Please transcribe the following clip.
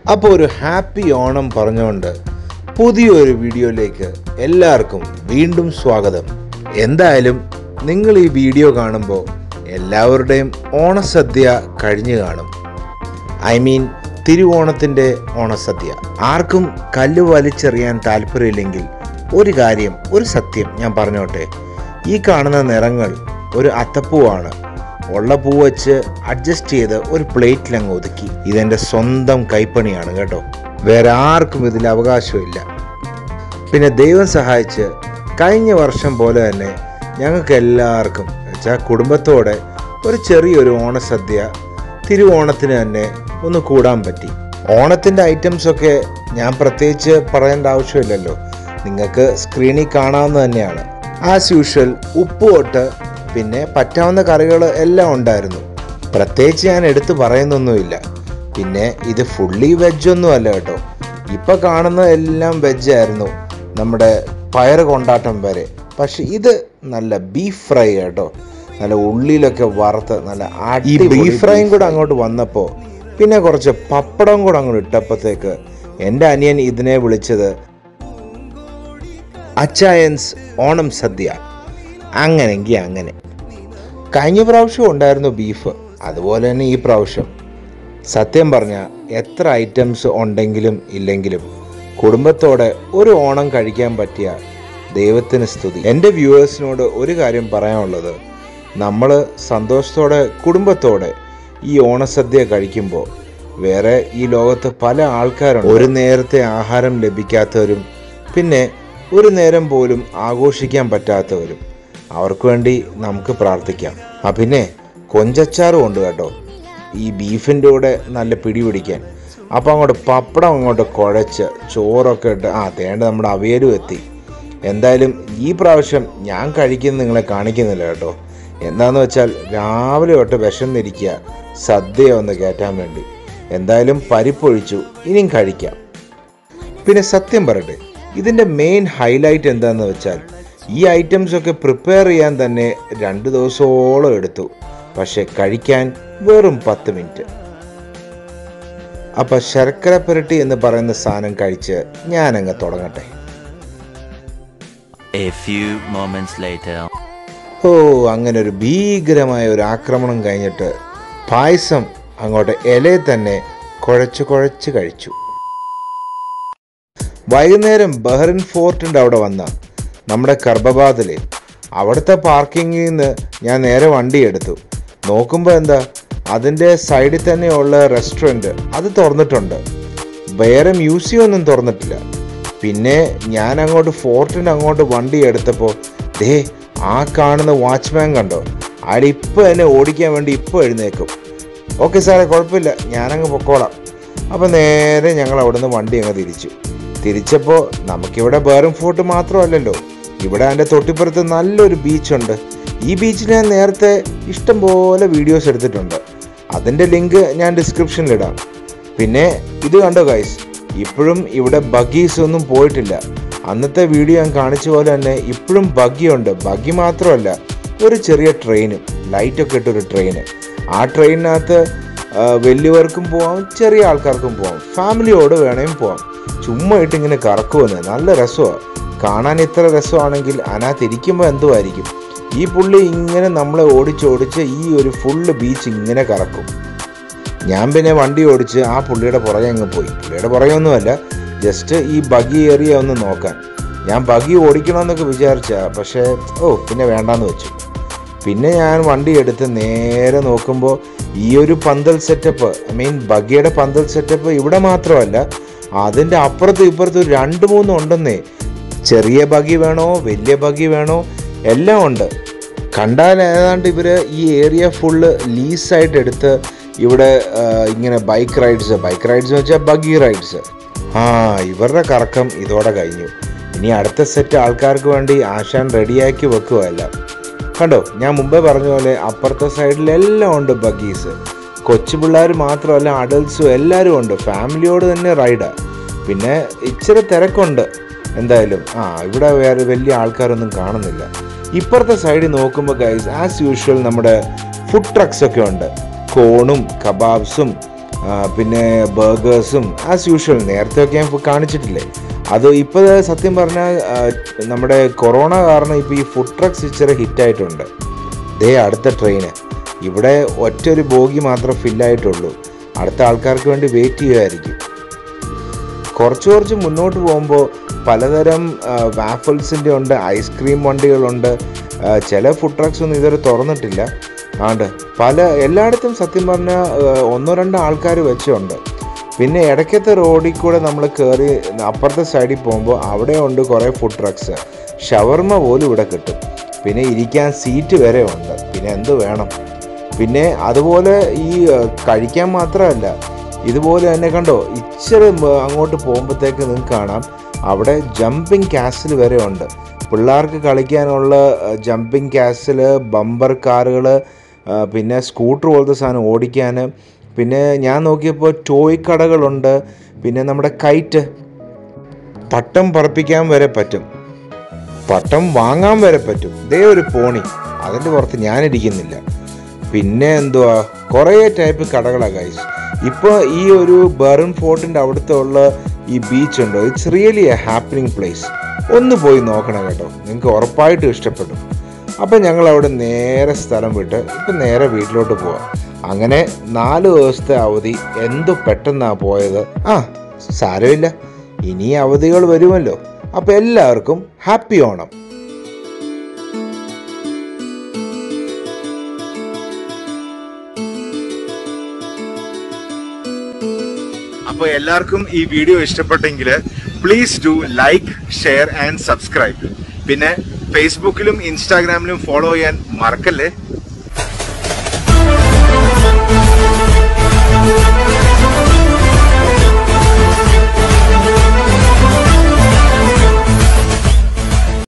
അപ്പോൾ ഒരു ഹാപ്പി ഓണം പറഞ്ഞുകൊണ്ട് പുതിയൊരു വീഡിയോയിലേക്ക് എല്ലാവർക്കും വീണ്ടും സ്വാഗതം എന്തായാലും നിങ്ങൾ ഈ വീഡിയോ കാണുമ്പോൾ എല്ലാവരുടെയും ഓണസദ്യ കഴിഞ്ഞു കാണും ഐ മീൻ തിരുവോണത്തിൻ്റെ ഓണസദ്യ ആർക്കും കല്ല് വലിച്ചെറിയാൻ താല്പര്യമില്ലെങ്കിൽ ഒരു കാര്യം ഒരു സത്യം ഞാൻ പറഞ്ഞോട്ടെ ഈ കാണുന്ന നിറങ്ങൾ ഒരു അത്തപ്പൂവാണ് ഉള്ള പൂ വെച്ച് അഡ്ജസ്റ്റ് ചെയ്ത് ഒരു പ്ലേറ്റിൽ അങ്ങ് ഒതുക്കി ഇതെൻ്റെ സ്വന്തം കൈപ്പണിയാണ് കേട്ടോ വേറെ ആർക്കും ഇതിൽ അവകാശമില്ല പിന്നെ ദൈവം സഹായിച്ച് കഴിഞ്ഞ വർഷം പോലെ തന്നെ ഞങ്ങൾക്ക് എല്ലാവർക്കും വെച്ചാൽ കുടുംബത്തോടെ ഒരു ചെറിയൊരു ഓണസദ്യ തിരുവോണത്തിന് തന്നെ ഒന്ന് കൂടാൻ പറ്റി ഓണത്തിൻ്റെ ഐറ്റംസ് ഒക്കെ ഞാൻ പ്രത്യേകിച്ച് പറയേണ്ട ആവശ്യമില്ലല്ലോ നിങ്ങൾക്ക് സ്ക്രീനിൽ കാണാവുന്ന തന്നെയാണ് ആസ് യൂഷ്വൽ ഉപ്പ് തൊട്ട് പിന്നെ പറ്റാവുന്ന കറികൾ എല്ലാം ഉണ്ടായിരുന്നു പ്രത്യേകിച്ച് ഞാൻ എടുത്തു പറയുന്നൊന്നുമില്ല പിന്നെ ഇത് ഫുള്ളി വെജ് ഒന്നും അല്ല കേട്ടോ ഇപ്പൊ കാണുന്ന എല്ലാം വെജ് ആയിരുന്നു നമ്മുടെ പയറ് കൊണ്ടാട്ടം വരെ പക്ഷെ ഇത് നല്ല ബീഫ് ഫ്രൈ കേട്ടോ നല്ല ഉള്ളിലൊക്കെ വറുത്ത് നല്ല ഈ ബീഫ് ഫ്രൈയും കൂടെ അങ്ങോട്ട് വന്നപ്പോൾ പിന്നെ കുറച്ച് പപ്പടം കൂടെ അങ്ങോട്ട് ഇട്ടപ്പോഴത്തേക്ക് എൻ്റെ അനിയൻ ഇതിനെ വിളിച്ചത് അച്ചായൻസ് ഓണം സദ്യ അങ്ങനെങ്കിൽ അങ്ങനെ കഴിഞ്ഞ പ്രാവശ്യം ഉണ്ടായിരുന്നു ബീഫ് അതുപോലെ തന്നെ ഈ പ്രാവശ്യം സത്യം പറഞ്ഞാൽ എത്ര ഐറ്റംസ് ഉണ്ടെങ്കിലും ഇല്ലെങ്കിലും കുടുംബത്തോടെ ഒരു ഓണം കഴിക്കാൻ പറ്റിയ ദൈവത്തിന് സ്തുതി എൻ്റെ വ്യൂവേഴ്സിനോട് ഒരു കാര്യം പറയാനുള്ളത് നമ്മൾ സന്തോഷത്തോടെ കുടുംബത്തോടെ ഈ ഓണസദ്യ കഴിക്കുമ്പോൾ വേറെ ഈ ലോകത്ത് പല ആൾക്കാരുണ്ട് ഒരു നേരത്തെ ആഹാരം ലഭിക്കാത്തവരും പിന്നെ ഒരു നേരം പോലും ആഘോഷിക്കാൻ പറ്റാത്തവരും അവർക്ക് വേണ്ടി നമുക്ക് പ്രാർത്ഥിക്കാം ആ പിന്നെ കൊഞ്ചച്ചാറും ഉണ്ട് കേട്ടോ ഈ ബീഫിൻ്റെ കൂടെ നല്ല പിടി പിടിക്കാൻ അപ്പോൾ അങ്ങോട്ട് പപ്പടം അങ്ങോട്ട് കുഴച്ച് ചോറൊക്കെ ഇട്ട് ആ തേണ്ട നമ്മുടെ അവിയലും എത്തി എന്തായാലും ഈ പ്രാവശ്യം ഞാൻ കഴിക്കുന്നത് നിങ്ങളെ കാണിക്കുന്നില്ല കേട്ടോ എന്താന്ന് വെച്ചാൽ രാവിലെ തൊട്ട് വിശന്നിരിക്കുക സദ്യ ഒന്ന് കയറ്റാൻ വേണ്ടി എന്തായാലും പരിപ്പൊഴിച്ചു ഇനിയും കഴിക്കാം പിന്നെ സത്യം പറയട്ടെ ഇതിൻ്റെ മെയിൻ ഹൈലൈറ്റ് എന്താന്ന് വെച്ചാൽ ഈ ഐറ്റംസ് ഒക്കെ പ്രിപ്പയർ ചെയ്യാൻ തന്നെ രണ്ട് ദിവസത്തോളം എടുത്തു പക്ഷെ കഴിക്കാൻ വെറും പത്ത് മിനിറ്റ് അപ്പൊ ശർക്കര പുരട്ടി എന്ന് പറയുന്ന സാധനം കഴിച്ച് ഞാനങ്ങ് തുടങ്ങട്ടെ A few moments later. ഓ അങ്ങനെ ഒരു ഭീകരമായ ഒരു ആക്രമണം കഴിഞ്ഞിട്ട് പായസം അങ്ങോട്ട് ഇലയെ തന്നെ കുഴച്ച് കുഴച്ച് കഴിച്ചു വൈകുന്നേരം ബഹ്റിൻ ഫോർട്ടിൻ്റെ അവിടെ വന്ന നമ്മുടെ കർബബാദിലെ അവിടുത്തെ പാർക്കിങ്ങിൽ നിന്ന് ഞാൻ നേരെ വണ്ടി എടുത്തു നോക്കുമ്പോൾ എന്താ അതിൻ്റെ സൈഡിൽ തന്നെയുള്ള റെസ്റ്റോറൻറ്റ് അത് തുറന്നിട്ടുണ്ട് വേറെ മ്യൂസിയം ഒന്നും തുറന്നിട്ടില്ല പിന്നെ ഞാൻ അങ്ങോട്ട് ഫോർട്ടിന് അങ്ങോട്ട് വണ്ടി എടുത്തപ്പോൾ ദേ ആ കാണുന്ന വാച്ച്മാൻ കണ്ടോ അയാൾ ഇപ്പോൾ എന്നെ ഓടിക്കാൻ വേണ്ടി ഇപ്പോൾ എഴുന്നേക്കും ഓക്കെ സാറേ കുഴപ്പമില്ല ഞാനങ്ങ് പൊക്കോളാം അപ്പോൾ നേരെ ഞങ്ങൾ അവിടുന്ന് വണ്ടി അങ്ങ് തിരിച്ചു തിരിച്ചപ്പോൾ നമുക്കിവിടെ ബേറും ഫോർട്ട് മാത്രമല്ലല്ലോ ഇവിടെ അതിൻ്റെ തൊട്ടിപ്പുറത്ത് നല്ലൊരു ബീച്ചുണ്ട് ഈ ബീച്ചിൽ ഞാൻ നേരത്തെ ഇഷ്ടംപോലെ വീഡിയോസ് എടുത്തിട്ടുണ്ട് അതിൻ്റെ ലിങ്ക് ഞാൻ ഡിസ്ക്രിപ്ഷനിലിടാം പിന്നെ ഇത് കണ്ടോ ഗൈസ് ഇപ്പോഴും ഇവിടെ ബഗീസ് ഒന്നും പോയിട്ടില്ല അന്നത്തെ വീഡിയോ ഞാൻ കാണിച്ച പോലെ തന്നെ ഇപ്പോഴും ബഗ്ഗിയുണ്ട് ബഗ്ഗി മാത്രമല്ല ഒരു ചെറിയ ട്രെയിനും ലൈറ്റൊക്കെ ഇട്ടൊരു ട്രെയിന് ആ ട്രെയിനിനകത്ത് ആ, വലിയവർക്കും പോവാം ചെറിയ ആൾക്കാർക്കും പോവാം ഫാമിലിയോട് വേണേലും പോവാം ചുമ്മാ ഇട്ട് ഇങ്ങനെ കറക്കുമെന്ന് നല്ല രസമാണ് കാണാൻ ഇത്ര രസമാണെങ്കിൽ അതിനകത്ത് ഇരിക്കുമ്പോൾ എന്തുമായിരിക്കും ഈ പുള്ളി ഇങ്ങനെ നമ്മളെ ഓടിച്ചോടിച്ച് ഈ ഒരു ഫുള്ള് ബീച്ച് ഇങ്ങനെ കറക്കും ഞാൻ പിന്നെ വണ്ടി ഓടിച്ച് ആ പുള്ളിയുടെ പുറകെ അങ്ങ് പോയി പുള്ളിയുടെ പുറകെയൊന്നുമല്ല ജസ്റ്റ് ഈ ബഗി ഏറിയ ഒന്ന് നോക്കാൻ ഞാൻ ബഗി ഓടിക്കണമെന്നൊക്കെ വിചാരിച്ച പക്ഷേ ഓ പിന്നെ വേണ്ടാന്ന് വെച്ചു പിന്നെ ഞാൻ വണ്ടി എടുത്ത് നേരെ നോക്കുമ്പോൾ ഈ ഒരു പന്തൽ സെറ്റപ്പ് ഐ മീൻ ബഗിയുടെ പന്തൽ സെറ്റപ്പ് ഇവിടെ മാത്രമല്ല അതിൻ്റെ അപ്പുറത്തും ഇപ്പുറത്തും ഒരു രണ്ട് മൂന്നും ഉണ്ടെന്നേ ചെറിയ ബഗി വേണോ വലിയ ബഗി വേണോ എല്ലാം ഉണ്ട് കണ്ടാൽ ഏതാണ്ട് ഇവർ ഈ ഏരിയ ഫുള്ള് ലീസായിട്ട് എടുത്ത് ഇവിടെ ആ, ഇങ്ങനെ ബൈക്ക് റൈഡ്സ് ബൈക്ക് റൈഡ്സ് എന്ന് വെച്ചാൽ ബഗി റൈഡ്സ് ആ ഇവരുടെ കറക്കം ഇതോടെ കഴിഞ്ഞു ഇനി അടുത്ത സെറ്റ് ആൾക്കാർക്ക് വേണ്ടി ആശാൻ റെഡിയാക്കി വെക്കുകയല്ല കണ്ടോ ഞാൻ മുമ്പേ പറഞ്ഞ പോലെ അപ്പുറത്തെ സൈഡിലെല്ലാം ഉണ്ട് ബഗീസ് കൊച്ചു പിള്ളേർ മാത്രമല്ല അഡൽട്സും എല്ലാവരും ഉണ്ട് ഫാമിലിയോട് തന്നെ റൈഡാ പിന്നെ ഇച്ചിരി തിരക്കുണ്ട് എന്തായാലും ആ ഇവിടെ വേറെ വലിയ ആൾക്കാരൊന്നും കാണുന്നില്ല ഇപ്പുറത്തെ സൈഡിൽ നോക്കുമ്പോൾ ഗൈസ് ആസ് യൂഷ്വൽ നമ്മുടെ ഫുഡ് ട്രക്സ് ഒക്കെ ഉണ്ട് കോണും കബാബ്സും ആ, പിന്നെ ബർഗേഴ്സും ആസ് യൂഷ്വൽ നേരത്തെയൊക്കെ ഞാൻ ഇപ്പൊ കാണിച്ചിട്ടില്ലേ അത് ഇപ്പോൾ സത്യം പറഞ്ഞാൽ ആ, നമ്മുടെ കൊറോണ കാരണം ഇപ്പോൾ ഈ ഫുഡ് ട്രക്സ് ഇച്ചിരി ഹിറ്റായിട്ടുണ്ട് ദേ അടുത്ത ട്രെയിന് ഇവിടെ ഒറ്റ ഒരു ബോഗി മാത്രം ഫില്ലായിട്ടുള്ളൂ അടുത്ത ആൾക്കാർക്ക് വേണ്ടി വെയിറ്റ് ചെയ്യുമായിരിക്കും കുറച്ച് കുറച്ച് മുന്നോട്ട് പോകുമ്പോൾ പലതരം വാഫിൾസിൻ്റെ ഉണ്ട് ഐസ്ക്രീം വണ്ടികളുണ്ട് ആ, ചില ഫുഡ് ട്രക്സ് ഒന്നും ഇതുവരെ തുറന്നിട്ടില്ല ആണ്ട് പല എല്ലായിടത്തും സത്യം പറഞ്ഞാൽ ഒന്നോ രണ്ടോ ആൾക്കാർ വെച്ചുണ്ട് പിന്നെ ഇടയ്ക്കത്തെ റോഡിൽ കൂടെ നമ്മൾ കയറി അപ്പുറത്തെ സൈഡിൽ പോകുമ്പോൾ അവിടെ ഉണ്ട് കുറേ ഫുഡ് ട്രക്സ് ഷവർമ പോലും ഇവിടെ കിട്ടും പിന്നെ ഇരിക്കാൻ സീറ്റ് വരെ ഉണ്ട് പിന്നെ എന്ത് വേണം പിന്നെ അതുപോലെ ഈ ഏഹ്, കഴിക്കാൻ മാത്രമല്ല ഇതുപോലെ തന്നെ കണ്ടോ ഇച്ചിരി മ- അങ്ങോട്ട് പോകുമ്പോഴത്തേക്ക് നിങ്ങൾക്ക് കാണാം അവിടെ ജമ്പിങ് കാസിൽ വരെ ഉണ്ട് പിള്ളേർക്ക് കളിക്കാനുള്ള ജമ്പിങ് കാസിൽ ബമ്പർ കാറുകൾ പിന്നെ സ്കൂട്ടർ പോലത്തെ സാധനം ഓടിക്കാൻ പിന്നെ ഞാൻ നോക്കിയപ്പോൾ ടോയ് കടകളുണ്ട് പിന്നെ നമ്മുടെ കൈറ്റ് പട്ടം പറപ്പിക്കാൻ വരെ പറ്റും പട്ടം വാങ്ങാൻ വരെ പറ്റും ദേ ഒരു പോണി അതിൻ്റെ പുറത്ത് ഞാനിരിക്കുന്നില്ല പിന്നെ എന്തുവാ കുറേ ടൈപ്പ് കടകളാണ് ഗൈസ് ഇപ്പോൾ ഈ ഒരു ബെറിൻ ഫോർട്ടിൻ്റെ അവിടുത്തെ ഉള്ള ഈ ബീച്ച് ഉണ്ടോ it's really a happening place ഒന്ന് പോയി നോക്കണം കേട്ടോ നിങ്ങൾക്ക് ഉറപ്പായിട്ടും ഇഷ്ടപ്പെടും അപ്പം ഞങ്ങൾ അവിടെ നേരെ സ്ഥലം വിട്ട് ഇപ്പം നേരെ വീട്ടിലോട്ട് പോവാം അങ്ങനെ നാല് ദിവസത്തെ അവധി എന്തു പെട്ടെന്നാ പോയത് ആ സാരമില്ല ഇനി അവധികൾ വരുമല്ലോ അപ്പം എല്ലാവർക്കും ഹാപ്പി ഓണം അപ്പോൾ എല്ലാവർക്കും ഈ വീഡിയോ ഇഷ്ടപ്പെട്ടെങ്കിൽ please do like share and subscribe പിന്നെ ഫേസ്ബുക്കിലും ഇൻസ്റ്റാഗ്രാമിലും ഫോളോ ചെയ്യാൻ മറക്കല്ലേ